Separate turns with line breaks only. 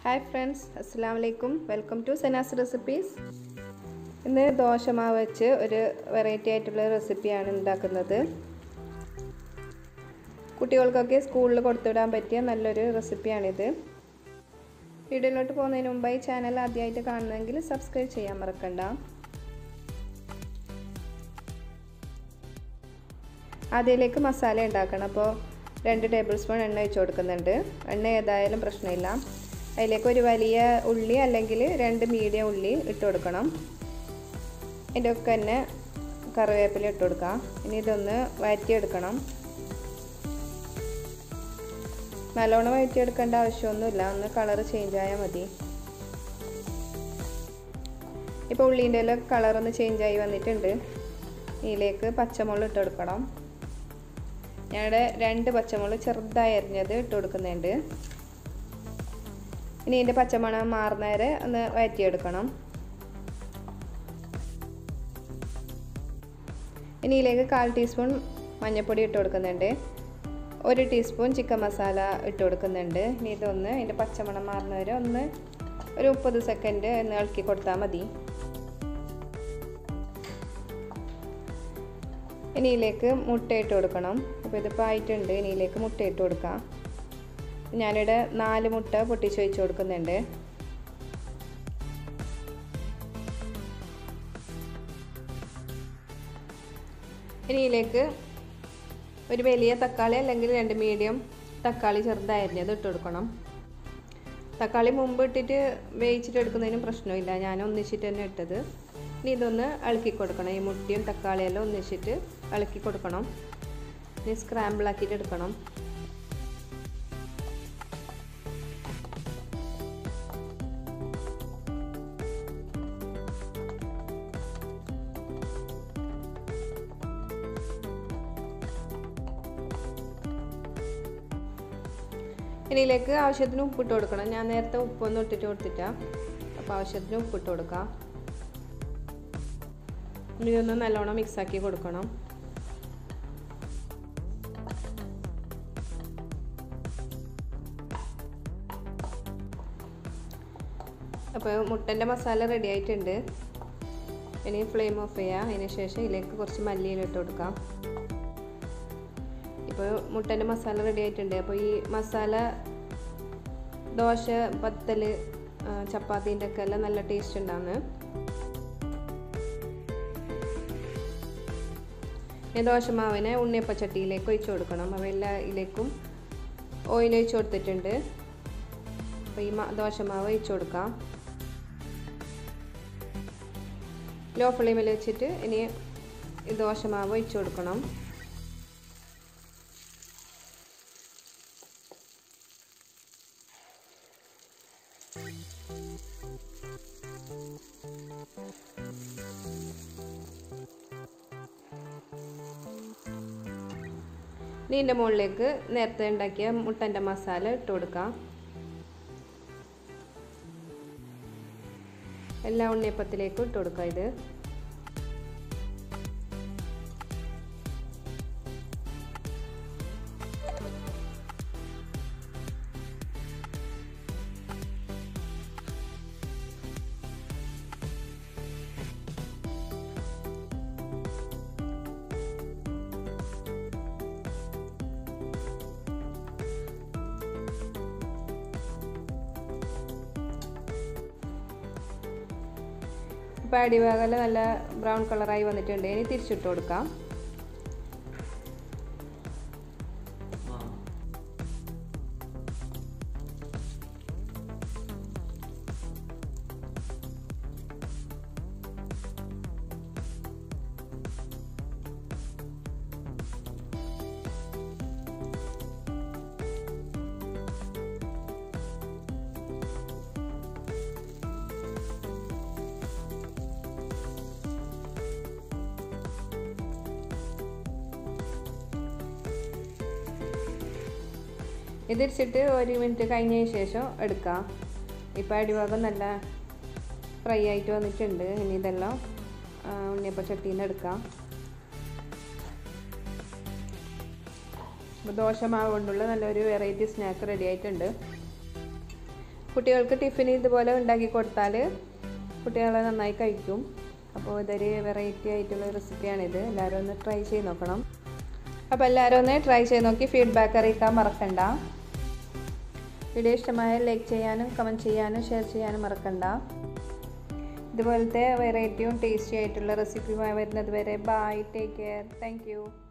hi friends അസ്സാം വലൈക്കും welcome to Sana's recipes ഇന്ന് ദോശമാവ് വെച്ച് ഒരു വെറൈറ്റി ആയിട്ടുള്ള റെസിപ്പിയാണ് ഉണ്ടാക്കുന്നത് കുട്ടികൾക്കൊക്കെ സ്കൂളിൽ കൊടുത്തുവിടാൻ പറ്റിയ നല്ലൊരു റെസിപ്പിയാണിത് വീഡിയോയിലോട്ട് പോകുന്നതിന് മുമ്പായി ചാനൽ ആദ്യമായിട്ട് കാണുന്നതെങ്കിൽ സബ്സ്ക്രൈബ് ചെയ്യാൻ മറക്കണ്ട ആദ്യയിലേക്ക് മസാല ഉണ്ടാക്കണം അപ്പോൾ രണ്ട് ടേബിൾ സ്പൂൺ എണ്ണ ഒഴിച്ച് കൊടുക്കുന്നുണ്ട് എണ്ണ ഏതായാലും പ്രശ്നമില്ല അതിലേക്ക് ഒരു വലിയ ഉള്ളി അല്ലെങ്കിൽ രണ്ട് മീഡിയം ഉള്ളി ഇട്ട് കൊടുക്കണം ഇതിൻ്റെ ഒക്കെ തന്നെ കറിവേപ്പില ഇട്ട് കൊടുക്കാം ഇനി ഇതൊന്ന് വഴറ്റിയെടുക്കണം നല്ലോണം വഴറ്റിയെടുക്കേണ്ട ആവശ്യമൊന്നുമില്ല ഒന്ന് കളർ ചേഞ്ച് ആയാൽ മതി ഇപ്പോൾ ഉള്ളീൻ്റെ കളറൊന്ന് ചേഞ്ച് ആയി വന്നിട്ടുണ്ട് ഇതിലേക്ക് പച്ചമുളക് ഇട്ട് കൊടുക്കണം ഞാനിവിടെ രണ്ട് പച്ചമുളക് ചെറുതായി അരിഞ്ഞത് ഇട്ട് കൊടുക്കുന്നുണ്ട് ഇനി ഇതിൻ്റെ പച്ചമണം മാറുന്നവരെ ഒന്ന് വഴറ്റിയെടുക്കണം ഇനി ഇതിലേക്ക് കാൽ ടീസ്പൂൺ മഞ്ഞൾപ്പൊടി ഇട്ട് കൊടുക്കുന്നുണ്ട് ഒരു ടീസ്പൂൺ ചിക്കൻ മസാല ഇട്ട് കൊടുക്കുന്നുണ്ട് ഇനി ഇതൊന്ന് ഇതിൻ്റെ പച്ചമണം മാറുന്നവരെ ഒന്ന് ഒരു മുപ്പത് സെക്കൻഡ് ഒന്ന് ഇളക്കി കൊടുത്താൽ മതി ഇനി ഇതിലേക്ക് മുട്ട ഇട്ട് കൊടുക്കണം അപ്പോൾ ഇതിപ്പോൾ ആയിട്ടുണ്ട് ഇനി ഇതിലേക്ക് മുട്ട ഇട്ട് കൊടുക്കാം ഞാനിവിടെ നാല് മുട്ട പൊട്ടിച്ച് വെച്ച് കൊടുക്കുന്നുണ്ട് ഇനി ഇതിലേക്ക് ഒരു വലിയ തക്കാളി അല്ലെങ്കിൽ രണ്ട് മീഡിയം തക്കാളി ചെറുതായിരുന്നത് ഇട്ട് കൊടുക്കണം തക്കാളി മുമ്പ് ഇട്ടിട്ട് വേവിച്ചിട്ട് എടുക്കുന്നതിനും പ്രശ്നമില്ല ഞാൻ ഒന്നിച്ചിട്ട് തന്നെ ഇട്ടത് ഇനി ഇതൊന്ന് ഇളക്കി കൊടുക്കണം ഈ മുട്ടിയും തക്കാളിയെല്ലാം ഒന്നിച്ചിട്ട് ഇളക്കി കൊടുക്കണം ഇനി സ്ക്രാമ്പിൾ ആക്കിയിട്ട് എടുക്കണം ഇനിയിലേക്ക് ആവശ്യത്തിന് ഉപ്പിട്ട് കൊടുക്കണം ഞാൻ നേരത്തെ ഉപ്പൊന്നും ഇട്ടിട്ട് കൊടുത്തിട്ടാ അപ്പോൾ ആവശ്യത്തിന് ഉപ്പിട്ട് കൊടുക്കാം ഇനി ഇതൊന്ന് നല്ലോണം മിക്സാക്കി കൊടുക്കണം അപ്പോൾ മുട്ടൻ്റെ മസാല റെഡി ആയിട്ടുണ്ട് ഇനി ഫ്ലെയിം ഓഫ് ചെയ്യാം അതിന് ശേഷം ഇതിലേക്ക് കുറച്ച് മല്ലിയിലിട്ട് കൊടുക്കാം ഇപ്പോൾ മുട്ടൻ്റെ മസാല റെഡി ആയിട്ടുണ്ട് അപ്പോൾ ഈ മസാല ദോശ പത്തൽ ചപ്പാത്തീൻ്റെ ഒക്കെ എല്ലാം നല്ല ടേസ്റ്റ് ഉണ്ടാകുന്നു ഈ ദോശമാവിനെ ഉണ്ണിയപ്പച്ചട്ടിയിലേക്ക് ഒഴിച്ചു കൊടുക്കണം അപ്പോൾ എല്ലാ ഇതിലേക്കും ഓയിൽ ഒഴിച്ചു കൊടുത്തിട്ടുണ്ട് അപ്പോൾ ഈ ദോശമാവ് ഒഴിച്ചു കൊടുക്കാം ലോ ഫ്ലെയിമിൽ വെച്ചിട്ട് ഇനി ഈ ദോശമാവ് ഒഴിച്ചു കൊടുക്കണം ഇതിൻ്റെ മുകളിലേക്ക് നേരത്തെ ഉണ്ടാക്കിയ മുട്ടൻ്റെ മസാല ഇട്ട് കൊടുക്കാം എല്ലാ ഉണ്ണിയപ്പത്തിലേക്കും ഇട്ട് കൊടുക്കാം ഇത് ഇപ്പോൾ അടിഭാഗം നല്ല ബ്രൗൺ കളറായി വന്നിട്ടുണ്ട് ഇനി തിരിച്ചിട്ട് കൊടുക്കാം ഇതിരിച്ചിട്ട് ഒരു മിനിറ്റ് കഴിഞ്ഞതിന് ശേഷം എടുക്കാം ഇപ്പോൾ അടിഭാഗം നല്ല ഫ്രൈ ആയിട്ട് വന്നിട്ടുണ്ട് ഇനി ഇതെല്ലാം ഉണ്ണിയപ്പം ചട്ടിയിൽ നിന്ന് എടുക്കാം അപ്പോൾ ദോശമാവ് കൊണ്ടുള്ള നല്ലൊരു വെറൈറ്റി സ്നാക്ക് റെഡി ആയിട്ടുണ്ട് കുട്ടികൾക്ക് ടിഫിൻ ഇതുപോലെ ഉണ്ടാക്കി കൊടുത്താൽ കുട്ടികളെ നന്നായി കഴിക്കും അപ്പോൾ ഇതൊരു വെറൈറ്റി ആയിട്ടുള്ള റെസിപ്പിയാണിത് എല്ലാവരും ഒന്ന് ട്രൈ ചെയ്ത് നോക്കണം അപ്പോൾ എല്ലാവരും ഒന്ന് ട്രൈ ചെയ്ത് നോക്കി ഫീഡ്ബാക്ക് അറിയിക്കാൻ മറക്കണ്ട വീഡിയോ ഇഷ്ടമായ ലൈക്ക് ചെയ്യാനും കമൻറ്റ് ചെയ്യാനും ഷെയർ ചെയ്യാനും മറക്കണ്ട ഇതുപോലത്തെ വെറൈറ്റിയും ടേസ്റ്റി ആയിട്ടുള്ള റെസിപ്പിയുമായി വരുന്നത് വരെ ബൈ ടേക്ക് കെയർ താങ്ക്